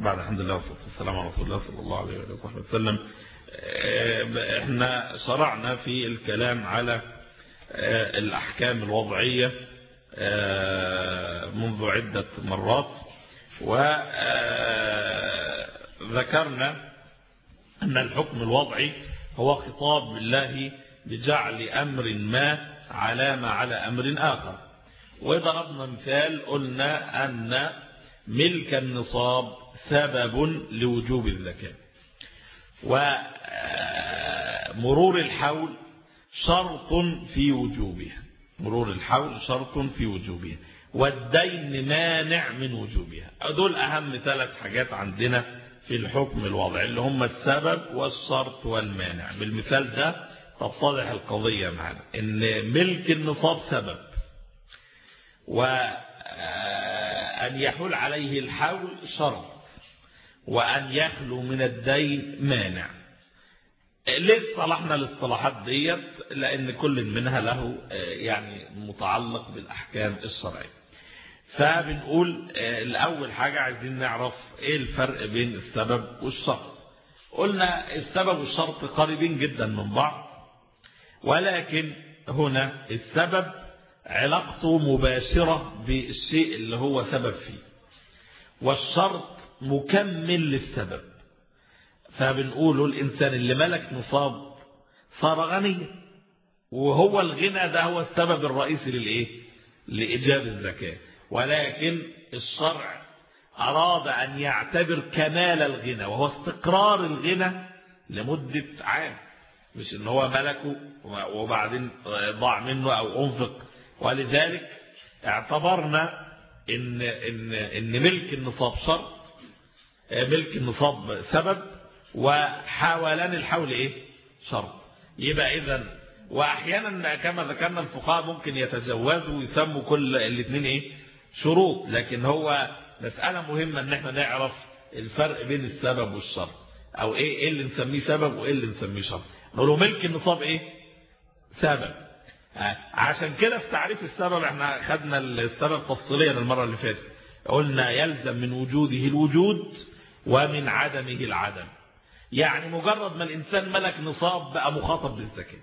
بعد الحمد لله والصلاة والسلام على رسول الله صلى الله عليه وصحبه وسلم احنا شرعنا في الكلام على الأحكام الوضعية منذ عدة مرات وذكرنا أن الحكم الوضعي هو خطاب الله بجعل أمر ما علامة على أمر آخر وضربنا مثال قلنا أن ملك النصاب سبب لوجوب الزكاة ومرور الحول شرط في وجوبها مرور الحول شرط في وجوبها والدين مانع من وجوبها دول أهم ثلاث حاجات عندنا في الحكم الوضعي اللي هم السبب والشرط والمانع بالمثال ده تتضح القضية معنا ان ملك النصاب سبب وأن يحول عليه الحول شرط وأن يخلو من الدين مانع ليه اصطلحنا الاصطلاحات ديت لأن كل منها له يعني متعلق بالأحكام الشرعية فبنقول الأول حاجة عايزين نعرف ايه الفرق بين السبب والشرط قلنا السبب والشرط قريبين جدا من بعض ولكن هنا السبب علاقته مباشرة بالشيء اللي هو سبب فيه والشرط مكمل للسبب فبنقوله الإنسان اللي ملك نصاب صار غنيا وهو الغنى ده هو السبب الرئيسي للإيه لإجاب الزكاة ولكن الشرع أراد أن يعتبر كمال الغنى وهو استقرار الغنى لمدة عام مش ان هو ملكه وبعدين ضاع منه او انفق ولذلك اعتبرنا ان ان ان ملك النصاب شرط ملك النصاب سبب وحاولان الحول ايه شرط يبقى اذا واحيانا كما ذكرنا الفقهاء ممكن يتجوزوا ويسموا كل الاثنين ايه شروط لكن هو مسألة مهمة ان احنا نعرف الفرق بين السبب والشرط او ايه ايه اللي نسميه سبب وايه اللي نسميه شرط نقول له ملك النصاب ايه سبب عشان كده في تعريف السبب احنا خدنا السبب تفصيليا المرة اللي فاتت قلنا يلزم من وجوده الوجود ومن عدمه العدم يعني مجرد ما الإنسان ملك نصاب بقى مخاطب بالزكاة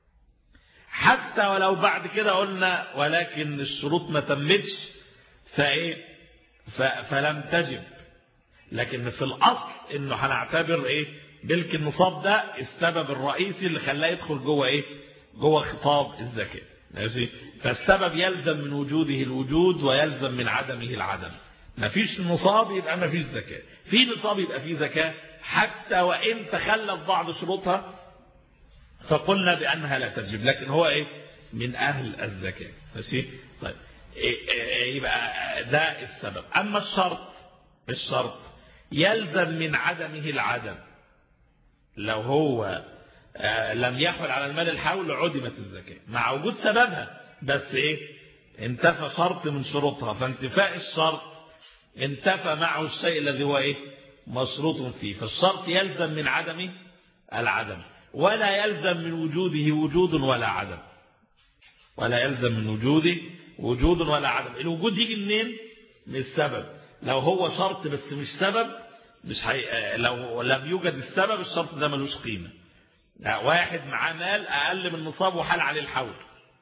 حتى ولو بعد كده قلنا ولكن الشروط ما تمتش فايه فلم تجب لكن في الأصل انه هنعتبر ايه ملك النصاب ده السبب الرئيسي اللي خلاه يدخل جوه ايه جوه خطاب الزكاة ماشي فالسبب يلزم من وجوده الوجود ويلزم من عدمه العدم مفيش نصاب يبقى مفيش زكاة في نصاب يبقى فيه زكاة حتى وإن تخلف بعض شروطها فقلنا بأنها لا تجب لكن هو ايه من أهل الزكاة ماشي طيب يبقى ده السبب أما الشرط الشرط يلزم من عدمه العدم لو هو لم يحول على المال الحول عدمت الزكاة مع وجود سببها بس ايه انتفى شرط من شروطها فانتفاء الشرط انتفى معه الشيء الذي هو ايه مشروط فيه فالشرط يلزم من عدمه العدم ولا يلزم من وجوده وجود ولا عدم ولا يلزم من وجوده وجود ولا عدم الوجود يجي منين من السبب لو هو شرط بس مش سبب مش حي... لو لم يوجد السبب الشرط ده ملوش قيمة واحد معاه مال أقل من نصاب وحال عليه الحول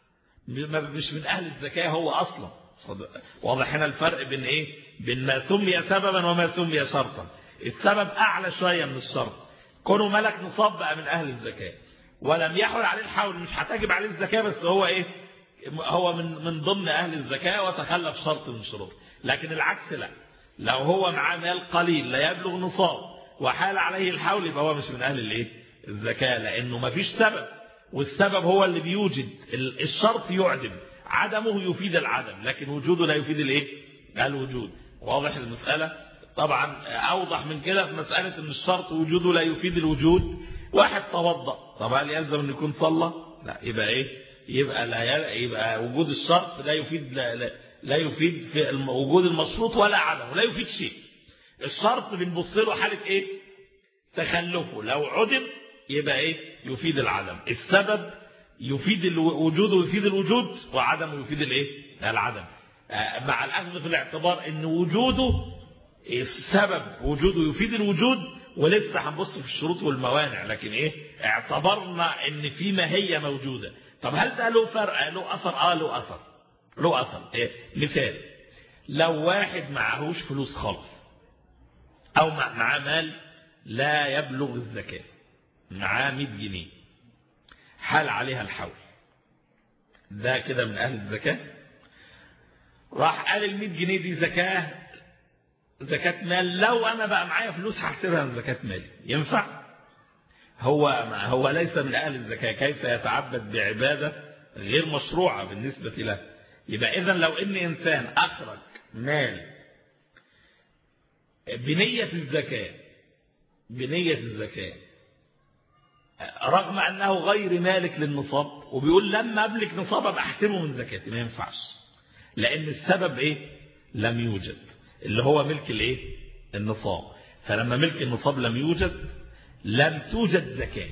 مش من أهل الزكاة هو أصلا واضح هنا الفرق بين إيه بين ما سمي سببا وما سمي شرطا السبب أعلى شوية من الشرط كونه ملك نصاب بقى من أهل الزكاة ولم يحول عليه الحول مش هتجب عليه الزكاة بس هو إيه هو من من ضمن أهل الزكاة وتخلف شرط من شروط لكن العكس لا لو هو معاه مال قليل لا يبلغ نصاب وحال عليه الحول يبقى هو مش من أهل الايه الزكاة لأنه ما فيش سبب والسبب هو اللي بيوجد الشرط يعدم عدمه يفيد العدم لكن وجوده لا يفيد الايه الوجود واضح المسألة طبعا أوضح من كده في مسألة أن الشرط وجوده لا يفيد الوجود واحد توضأ طبعا يلزم أن يكون صلى لا يبقى إيه يبقى لا يبقى وجود الشرط لا يفيد لا, لا, لا يفيد في وجود المشروط ولا عدمه لا يفيد شيء الشرط بنبص له حالة ايه تخلفه لو عدم يبقى ايه يفيد العدم السبب يفيد الوجود ويفيد الوجود وعدمه يفيد الايه العدم مع الاخذ في الاعتبار ان وجوده السبب وجوده يفيد الوجود ولسه هنبص في الشروط والموانع لكن ايه اعتبرنا ان في ماهيه موجوده طب هل ده له فرق له اثر اه له اثر له اثر إيه؟ مثال لو واحد معهوش فلوس خالص او معاه مال لا يبلغ الزكاه معاه 100 جنيه حال عليها الحول ده كده من اهل الزكاه راح قال ال 100 جنيه دي زكاه زكاة مال لو أنا بقى معايا فلوس هحسبها من زكاة مالي ينفع هو هو ليس من أهل الزكاة كيف يتعبد بعبادة غير مشروعة بالنسبة له يبقى إذا لو إن إنسان أخرج مال بنية الزكاة بنية الزكاة رغم أنه غير مالك للنصاب وبيقول لما أملك نصاب أبقى أحسبه من زكاتي ما ينفعش لأن السبب إيه لم يوجد اللي هو ملك الايه النصاب فلما ملك النصاب لم يوجد لم توجد زكاة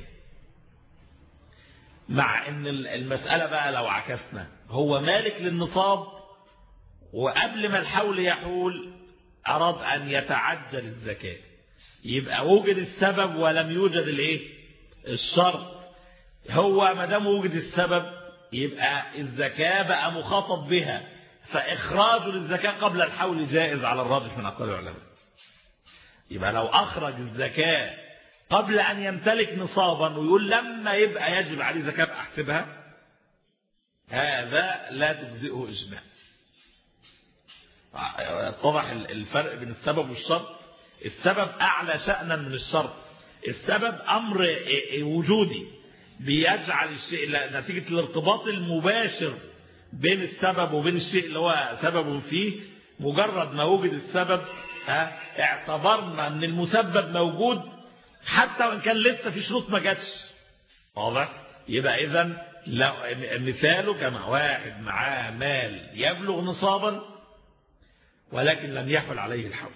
مع ان المسألة بقى لو عكسنا هو مالك للنصاب وقبل ما الحول يحول أراد أن يتعجل الزكاة يبقى وجد السبب ولم يوجد الايه الشرط هو ما دام وجد السبب يبقى الزكاة بقى مخاطب بها فإخراج للزكاة قبل الحول جائز على الراجح من أقوال العلماء يبقى لو أخرج الزكاة قبل أن يمتلك نصابا ويقول لما يبقى يجب عليه زكاة أحسبها هذا لا تجزئه إجماع اتضح الفرق بين السبب والشرط السبب أعلى شأنا من الشرط السبب أمر وجودي بيجعل الشيء نتيجة الارتباط المباشر بين السبب وبين الشيء اللي هو سبب فيه مجرد ما وجد السبب اعتبرنا ان المسبب موجود حتى وان كان لسه في شروط ما جاتش واضح يبقى اذا مثاله كما واحد معاه مال يبلغ نصابا ولكن لم يحل عليه الحول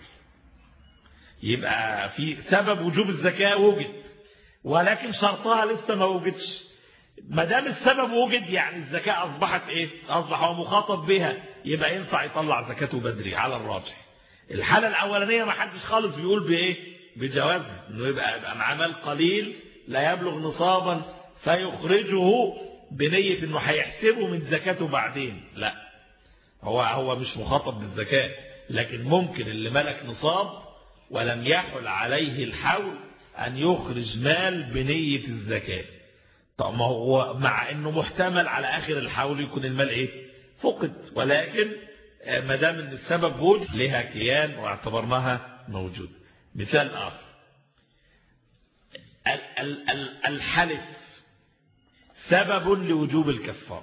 يبقى في سبب وجوب الزكاة وجد ولكن شرطها لسه ما وجدش ما دام السبب وجد يعني الزكاة أصبحت إيه أصبح هو مخاطب بها يبقى ينفع يطلع زكاته بدري على الراجح الحالة الأولانية ما حدش خالص بيقول بإيه بجوازها إنه يبقى, يبقى معاه مال قليل لا يبلغ نصابا فيخرجه بنية إنه هيحسبه من زكاته بعدين لا هو هو مش مخاطب بالزكاة لكن ممكن اللي ملك نصاب ولم يحل عليه الحول أن يخرج مال بنية الزكاة طب ما هو مع انه محتمل على اخر الحول يكون المال ايه فقد ولكن ما دام ان السبب وجد لها كيان واعتبرناها موجود مثال اخر الحلف سبب لوجوب الكفاره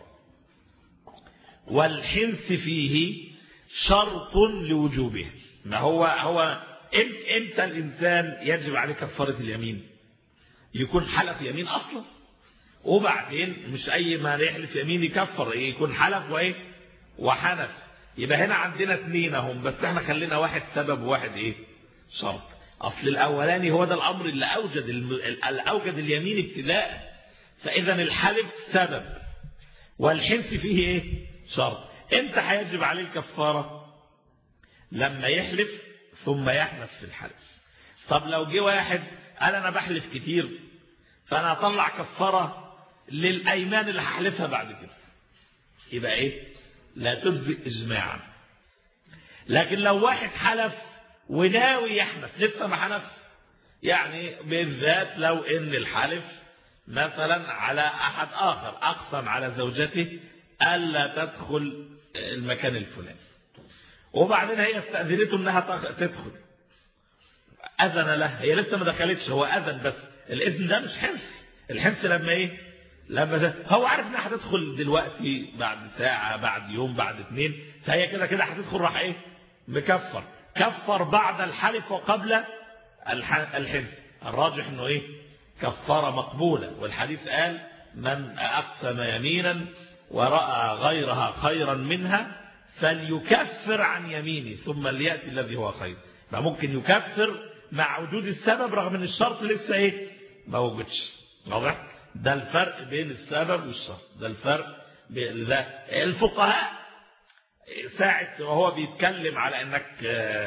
والحنث فيه شرط لوجوبه ما هو هو امتى الانسان يجب عليه كفاره اليمين يكون حلف يمين اصلا وبعدين مش اي ما يحلف يمين يكفر إيه يكون حلف وايه وحنف يبقى هنا عندنا اثنين هم بس احنا خلينا واحد سبب وواحد ايه شرط اصل الاولاني هو ده الامر اللي اوجد اللي اوجد اليمين ابتداء فاذا الحلف سبب والحنث فيه ايه شرط امتى هيجب عليه الكفاره لما يحلف ثم يحنث في الحلف طب لو جه واحد قال انا بحلف كتير فانا اطلع كفاره للأيمان اللي هحلفها بعد كده يبقى ايه لا تجزئ اجماعا لكن لو واحد حلف وناوي يحنف لسه ما حنف يعني بالذات لو ان الحلف مثلا على احد اخر اقسم على زوجته الا تدخل المكان الفلاني وبعدين هي استاذنته انها تدخل اذن لها هي لسه ما دخلتش هو اذن بس الاذن ده مش حنس الحنس لما ايه لما ده هو عارف انها هتدخل دلوقتي بعد ساعة بعد يوم بعد اثنين فهي كده كده هتدخل راح ايه مكفر كفر بعد الحلف وقبل الحنس الراجح انه ايه كفارة مقبولة والحديث قال من أقسم يمينا ورأى غيرها خيرا منها فليكفر عن يمينه ثم ليأتي الذي هو خير ما ممكن يكفر مع وجود السبب رغم ان الشرط لسه ايه ما وجدش واضح ده الفرق بين السبب والشرط ده الفرق ده الفقهاء ساعة وهو بيتكلم على انك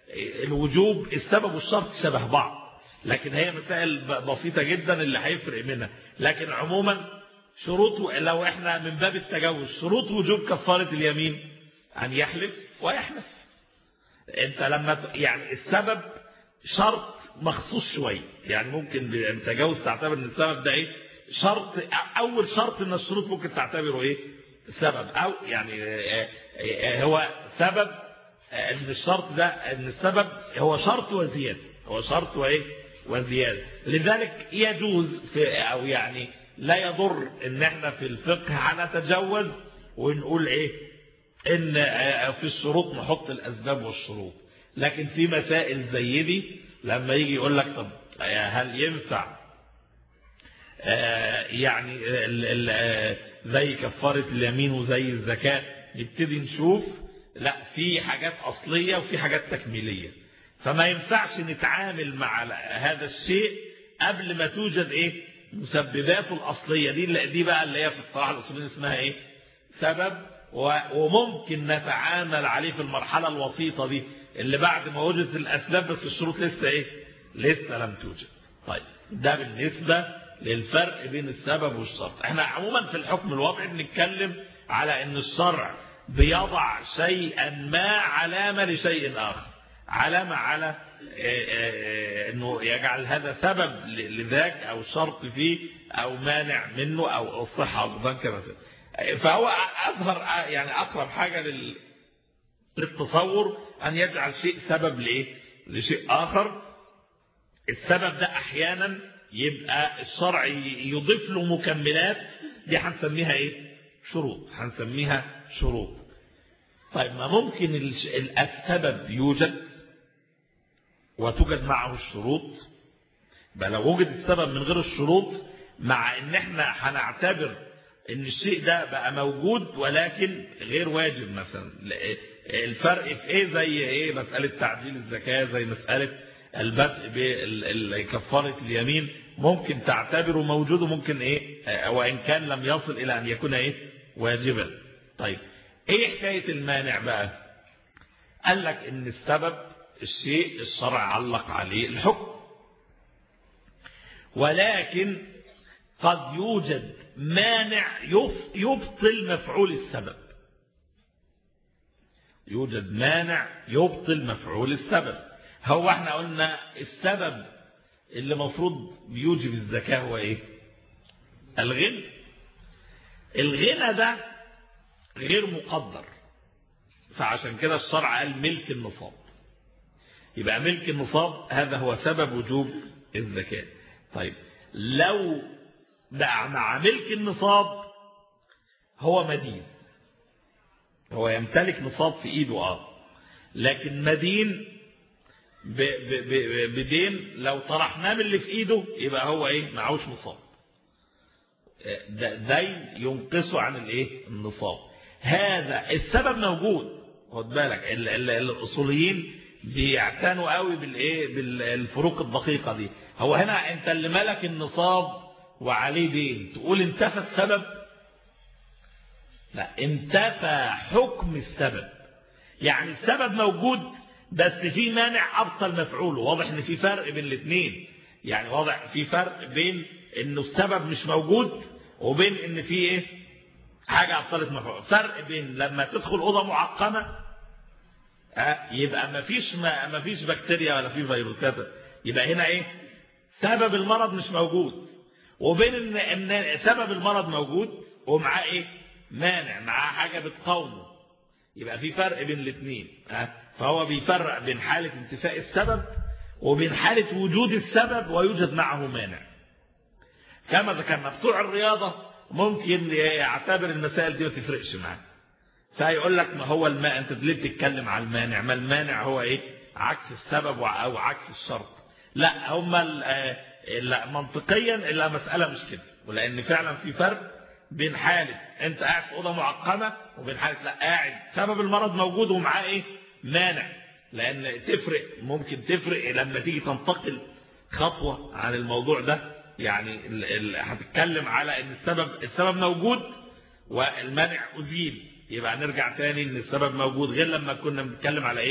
الوجوب السبب والشرط شبه بعض لكن هي مسائل بسيطة جدا اللي هيفرق منها لكن عموما شروط لو احنا من باب التجاوز شروط وجوب كفارة اليمين أن يحلف ويحلف انت لما يعني السبب شرط مخصوص شوية يعني ممكن بالتجاوز تعتبر ان السبب ده ايه شرط اول شرط من الشروط ممكن تعتبره ايه سبب او يعني هو سبب ان الشرط ده ان السبب هو شرط وزيادة هو شرط وايه وزيادة لذلك يجوز في او يعني لا يضر ان احنا في الفقه هنتجوز ونقول ايه ان في الشروط نحط الاسباب والشروط لكن في مسائل زي دي لما يجي يقول لك طب هل ينفع يعني زي كفارة اليمين وزي الزكاة نبتدي نشوف لا في حاجات أصلية وفي حاجات تكميلية فما ينفعش نتعامل مع هذا الشيء قبل ما توجد ايه مسبباته الأصلية دي دي بقى اللي هي في الصلاح الأصولين اسمها ايه سبب وممكن نتعامل عليه في المرحلة الوسيطة دي اللي بعد ما وجدت الأسباب بس الشروط لسه ايه لسه لم توجد طيب ده بالنسبة للفرق بين السبب والشرط احنا عموما في الحكم الوضعي بنتكلم على ان الشرع بيضع شيئا ما علامة لشيء آخر علامة على انه يجعل هذا سبب لذاك او شرط فيه او مانع منه او الصحة او كما فهو اظهر يعني اقرب حاجة للتصور ان يجعل شيء سبب لايه لشيء اخر السبب ده احيانا يبقى الشرع يضيف له مكملات دي هنسميها ايه شروط هنسميها شروط طيب ما ممكن السبب يوجد وتوجد معه الشروط بل لو وجد السبب من غير الشروط مع ان احنا هنعتبر ان الشيء ده بقى موجود ولكن غير واجب مثلا الفرق في ايه زي ايه مسألة تعجيل الزكاة زي مسألة البدء بكفارة اليمين ممكن تعتبره موجود وممكن ايه وان كان لم يصل الى ان يكون ايه واجبا طيب ايه حكاية المانع بقى قال لك ان السبب الشيء الشرع علق عليه الحكم ولكن قد يوجد مانع يبطل مفعول السبب يوجد مانع يبطل مفعول السبب هو احنا قلنا السبب اللي مفروض بيوجب الزكاة هو ايه الغنى الغنى ده غير مقدر فعشان كده الشرع قال ملك النصاب يبقى ملك النصاب هذا هو سبب وجوب الزكاة طيب لو بقى مع ملك النصاب هو مدين هو يمتلك نصاب في ايده اه لكن مدين ب ب ب بدين لو طرحناه من اللي في ايده يبقى هو ايه معهوش نصاب دين ينقصه عن الايه النصاب هذا السبب موجود خد بالك ال ال الاصوليين بيعتنوا قوي بالايه بالفروق الدقيقه دي هو هنا انت اللي ملك النصاب وعليه دين تقول انتفى السبب لا انتفى حكم السبب يعني السبب موجود بس في مانع ابطل مفعوله واضح ان في فرق بين الاثنين يعني واضح في فرق بين انه السبب مش موجود وبين ان في ايه حاجه ابطلت مفعول فرق بين لما تدخل اوضه معقمه أه يبقى ما فيش ما فيش بكتيريا ولا في فيروسات يبقى هنا ايه سبب المرض مش موجود وبين ان ان سبب المرض موجود ومعاه ايه مانع معاه حاجه بتقاومه يبقى في فرق بين الاثنين أه فهو بيفرق بين حاله انتفاء السبب وبين حاله وجود السبب ويوجد معه مانع كما ذكرنا بتوع الرياضه ممكن يعتبر المسائل دي ما تفرقش معاه فيقول لك ما هو الماء انت ليه بتتكلم على المانع ما المانع هو ايه عكس السبب او عكس الشرط لا هم لا منطقيا الا مسألة مش كده ولان فعلا في فرق بين حالة انت قاعد في اوضه معقمة وبين حالة لا قاعد سبب المرض موجود ومعاه ايه مانع لان تفرق ممكن تفرق لما تيجي تنتقل خطوة عن الموضوع ده يعني هتتكلم على ان السبب السبب موجود والمانع ازيل يبقى نرجع تاني ان السبب موجود غير لما كنا بنتكلم على ايه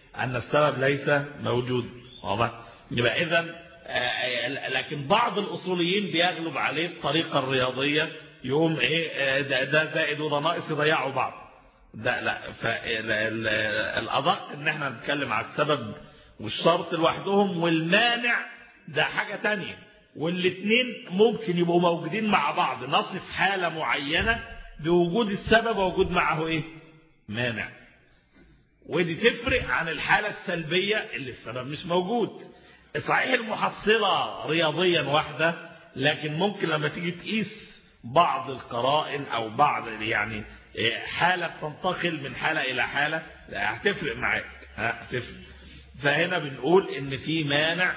أن السبب ليس موجود واضح يبقى إذا لكن بعض الأصوليين بيغلب عليه الطريقة الرياضية يقوم إيه ده, ده زائد وده ناقص يضيعوا بعض ده لا فالأدق إن احنا نتكلم على السبب والشرط لوحدهم والمانع ده حاجة تانية والاثنين ممكن يبقوا موجودين مع بعض نصف حالة معينة بوجود السبب ووجود معه ايه مانع ودي تفرق عن الحالة السلبية اللي السبب مش موجود صحيح المحصلة رياضيا واحدة لكن ممكن لما تيجي تقيس بعض القرائن او بعض يعني حالة تنتقل من حالة الى حالة هتفرق معاك هتفرق فهنا بنقول ان في مانع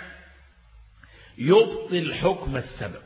يبطل حكم السبب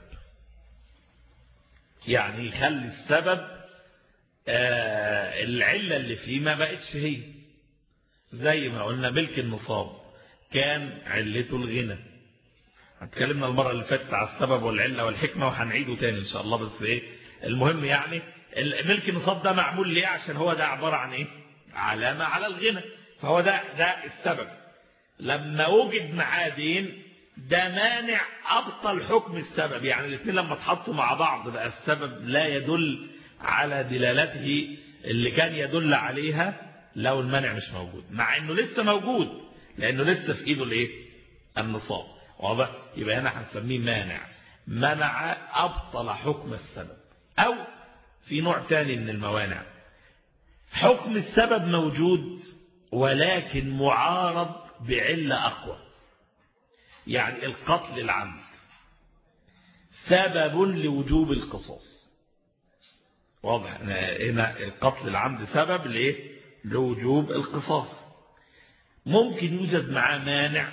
يعني يخلي السبب آه العلة اللي فيه ما بقتش هي زي ما قلنا ملك النصاب كان علته الغنى اتكلمنا المرة اللي فاتت على السبب والعلة والحكمة وهنعيده تاني ان شاء الله بس ايه المهم يعني ملك النصاب ده معمول ليه عشان هو ده عبارة عن ايه علامة على الغنى فهو ده ده السبب لما وجد معاه دين ده مانع أبطل حكم السبب يعني الاثنين لما اتحطوا مع بعض بقى السبب لا يدل على دلالته اللي كان يدل عليها لو المانع مش موجود مع انه لسه موجود لانه لسه في ايده الايه النصاب واضح يبقى هنا هنسميه مانع منع ابطل حكم السبب او في نوع تاني من الموانع حكم السبب موجود ولكن معارض بعلة أقوى يعني القتل العمد سبب لوجوب القصاص واضح هنا القتل العمد سبب لإيه لوجوب القصاص ممكن يوجد معاه مانع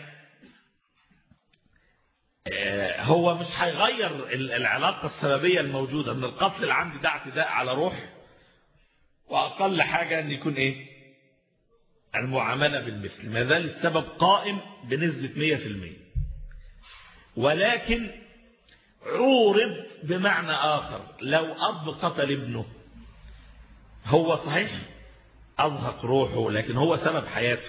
هو مش هيغير العلاقة السببية الموجودة ان القتل العمد ده اعتداء على روح وأقل حاجة أن يكون إيه المعاملة بالمثل ما زال السبب قائم بنسبة 100% ولكن عورض بمعنى آخر لو أب قتل ابنه هو صحيح أزهق روحه لكن هو سبب حياته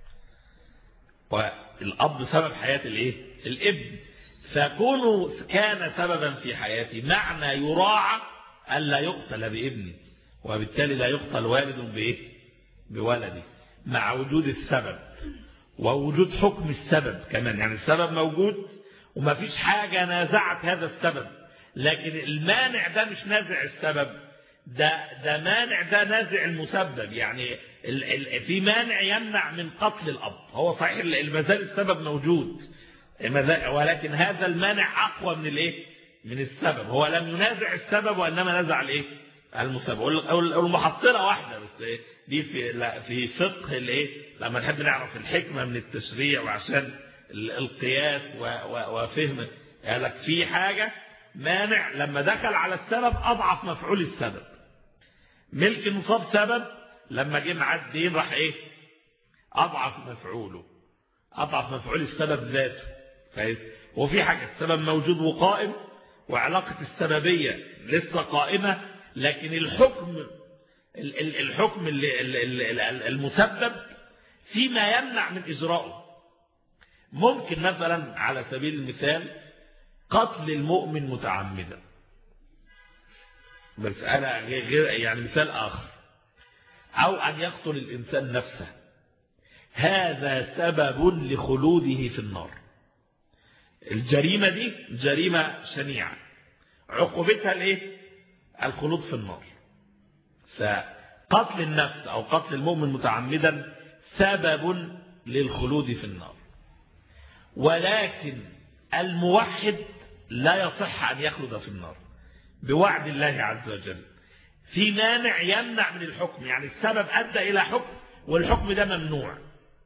والأب سبب حياة الإيه؟ الابن فكونه كان سببا في حياته معنى يراعى ألا يقتل بابنه وبالتالي لا يقتل والد بإيه؟ بولده مع وجود السبب ووجود حكم السبب كمان يعني السبب موجود وما فيش حاجة نازعت هذا السبب لكن المانع ده مش نازع السبب ده ده مانع ده نازع المسبب يعني ال ال في مانع يمنع من قتل الأب هو صحيح المازال السبب موجود ولكن هذا المانع أقوى من الايه من السبب هو لم ينازع السبب وإنما نازع الايه المسبب المحصلة واحدة بس دي في لا في فقه الايه لما نحب نعرف الحكمة من التشريع وعشان القياس وفهم قال لك في حاجة مانع لما دخل على السبب أضعف مفعول السبب ملك النصاب سبب لما جه مع الدين راح ايه أضعف مفعوله أضعف مفعول السبب ذاته وفي حاجة السبب موجود وقائم وعلاقة السببية لسه قائمة لكن الحكم الحكم المسبب فيما يمنع من إجراءه ممكن مثلا على سبيل المثال قتل المؤمن متعمدا مسألة غير يعني مثال آخر أو أن يقتل الإنسان نفسه هذا سبب لخلوده في النار الجريمة دي جريمة شنيعة عقوبتها الايه الخلود في النار فقتل النفس أو قتل المؤمن متعمدا سبب للخلود في النار ولكن الموحد لا يصح أن يخلد في النار بوعد الله عز وجل في مانع يمنع من الحكم يعني السبب أدى إلى حكم والحكم ده ممنوع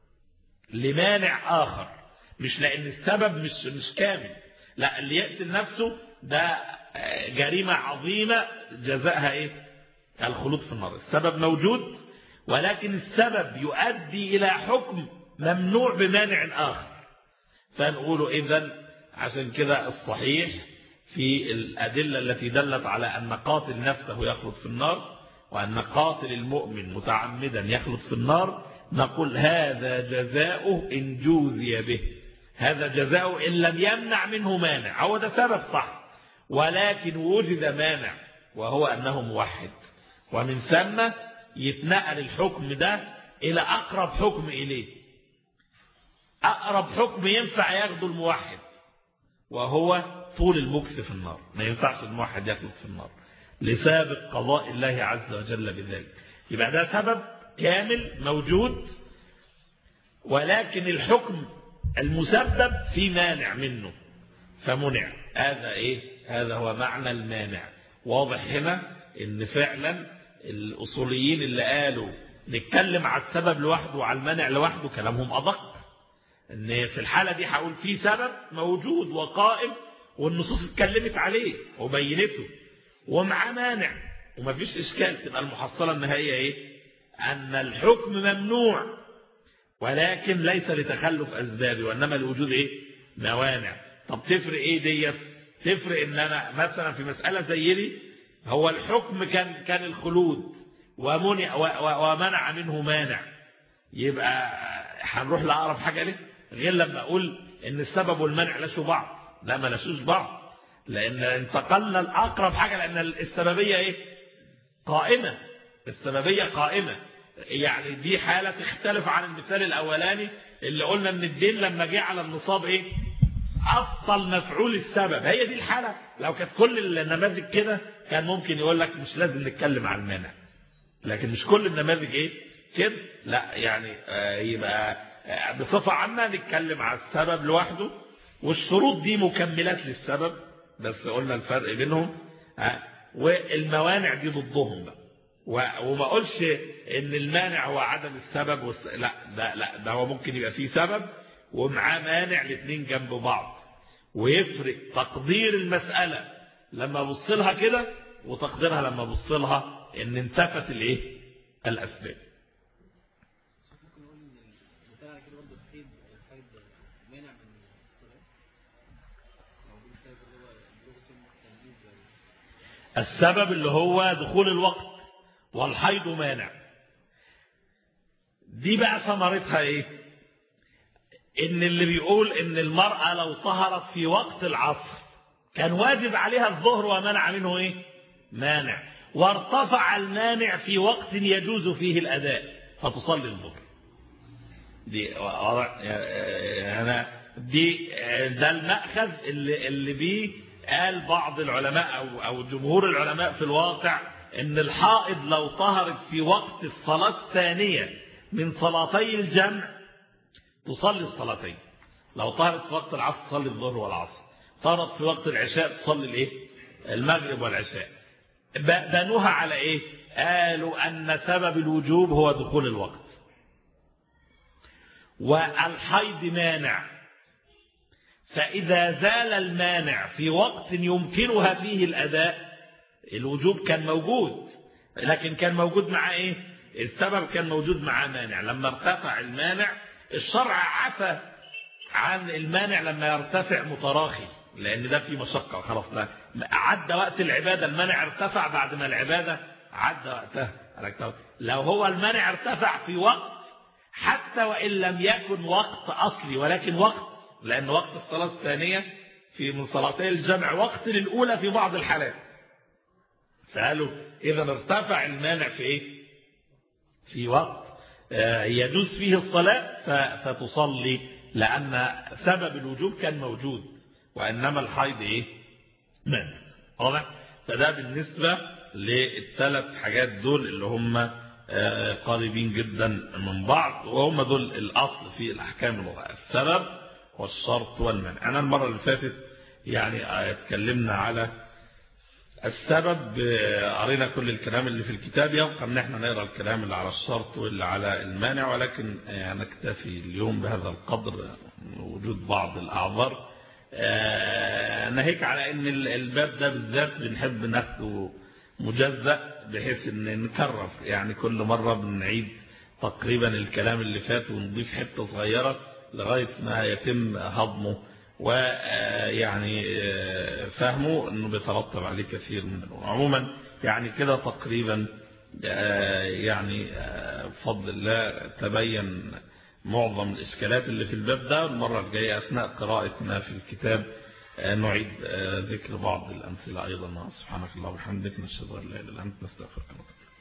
لمانع آخر مش لأن السبب مش, مش كامل لا اللي يقتل نفسه ده جريمة عظيمة جزاءها إيه الخلود في النار السبب موجود ولكن السبب يؤدي إلى حكم ممنوع بمانع آخر فنقول إذن عشان كده الصحيح في الأدلة التي دلت على أن قاتل نفسه يخلد في النار وأن قاتل المؤمن متعمدا يخلد في النار نقول هذا جزاؤه إن جوزي به هذا جزاؤه إن لم يمنع منه مانع هو ده سبب صح ولكن وجد مانع وهو أنه موحد ومن ثم يتنقل الحكم ده إلى أقرب حكم إليه أقرب حكم ينفع ياخده الموحد وهو طول المكس في النار ما ينفعش الموحد يخلق في النار لسابق قضاء الله عز وجل بذلك يبقى ده سبب كامل موجود ولكن الحكم المسبب في مانع منه فمنع هذا ايه هذا هو معنى المانع واضح هنا ان فعلا الاصوليين اللي قالوا نتكلم على السبب لوحده وعلى المانع لوحده كلامهم ادق ان في الحالة دي هقول في سبب موجود وقائم والنصوص اتكلمت عليه وبينته ومعاه مانع ومفيش اشكال تبقى المحصلة النهائية ايه ان الحكم ممنوع ولكن ليس لتخلف اسبابه وانما لوجود ايه موانع طب تفرق ايه ديت تفرق ان انا مثلا في مسألة زي دي هو الحكم كان كان الخلود ومنع ومنع منه مانع يبقى هنروح لأقرب حاجة ليه غير لما أقول إن السبب والمنع لاشوا بعض لا ما لاشوش بعض لأن انتقلنا لأقرب حاجة لأن السببية إيه قائمة السببية قائمة يعني دي حالة تختلف عن المثال الأولاني اللي قلنا ان الدين لما جه على النصاب ايه أبطل مفعول السبب هي دي الحالة لو كانت كل النماذج كده كان ممكن يقول لك مش لازم نتكلم عن المانع لكن مش كل النماذج ايه كده لا يعني آه يبقى آه بصفة عامة نتكلم على السبب لوحده والشروط دي مكملات للسبب بس قلنا الفرق بينهم آه والموانع دي ضدهم بقى وما اقولش ان المانع هو عدم السبب والس... لا ده لا ده هو ممكن يبقى فيه سبب ومعاه مانع الاثنين جنب بعض ويفرق تقدير المسألة لما ابص لها كده وتقديرها لما ابص لها ان انتفت الايه الاسباب السبب اللي هو دخول الوقت والحيض مانع دي بقى ثمرتها ايه ان اللي بيقول ان المرأة لو طهرت في وقت العصر كان واجب عليها الظهر ومنع منه ايه مانع وارتفع المانع في وقت يجوز فيه الاداء فتصلي الظهر دي انا دي ده المأخذ اللي اللي بيه قال بعض العلماء او او جمهور العلماء في الواقع ان الحائض لو طهرت في وقت الصلاة الثانية من صلاتي الجمع تصلي الصلاتين لو طهرت في وقت العصر تصلي الظهر والعصر طهرت في وقت العشاء تصلي الايه المغرب والعشاء بنوها على ايه قالوا ان سبب الوجوب هو دخول الوقت والحيض مانع فإذا زال المانع في وقت يمكنها فيه الأداء الوجوب كان موجود لكن كان موجود مع ايه السبب كان موجود مع مانع لما ارتفع المانع الشرع عفى عن المانع لما يرتفع متراخي لان ده في مشقة خلاص لا عدى وقت العبادة المانع ارتفع بعد ما العبادة عدى وقتها لو هو المانع ارتفع في وقت حتى وإن لم يكن وقت أصلي ولكن وقت لأن وقت الصلاة الثانية في من صلاتي الجمع وقت للأولى في بعض الحالات فقالوا إذا ارتفع المانع في إيه في وقت يجوز فيه الصلاة فتصلي لأن سبب الوجوب كان موجود وإنما الحيض إيه مانع واضح فده بالنسبة للثلاث حاجات دول اللي هم قريبين جدا من بعض وهم دول الأصل في الأحكام اللغة السبب والشرط والمنع أنا المرة اللي فاتت يعني اتكلمنا على السبب قرينا كل الكلام اللي في الكتاب يبقى ان احنا نقرا الكلام اللي على الشرط واللي على المانع ولكن نكتفي اليوم بهذا القدر وجود بعض الاعذار ناهيك على ان الباب ده بالذات بنحب ناخده مجزأ بحيث ان نكرر يعني كل مرة بنعيد تقريبا الكلام اللي فات ونضيف حتة صغيرة لغاية ما يتم هضمه ويعني فهمه انه بيترتب عليه كثير من الامور عموما يعني كده تقريبا يعني بفضل الله تبين معظم الإشكالات اللي في الباب ده المرة الجاية أثناء قراءتنا في الكتاب نعيد ذكر بعض الأمثلة أيضا سبحانك الله وبحمدك نشهد أن لا إله إلا أنت نستغفرك ونتوب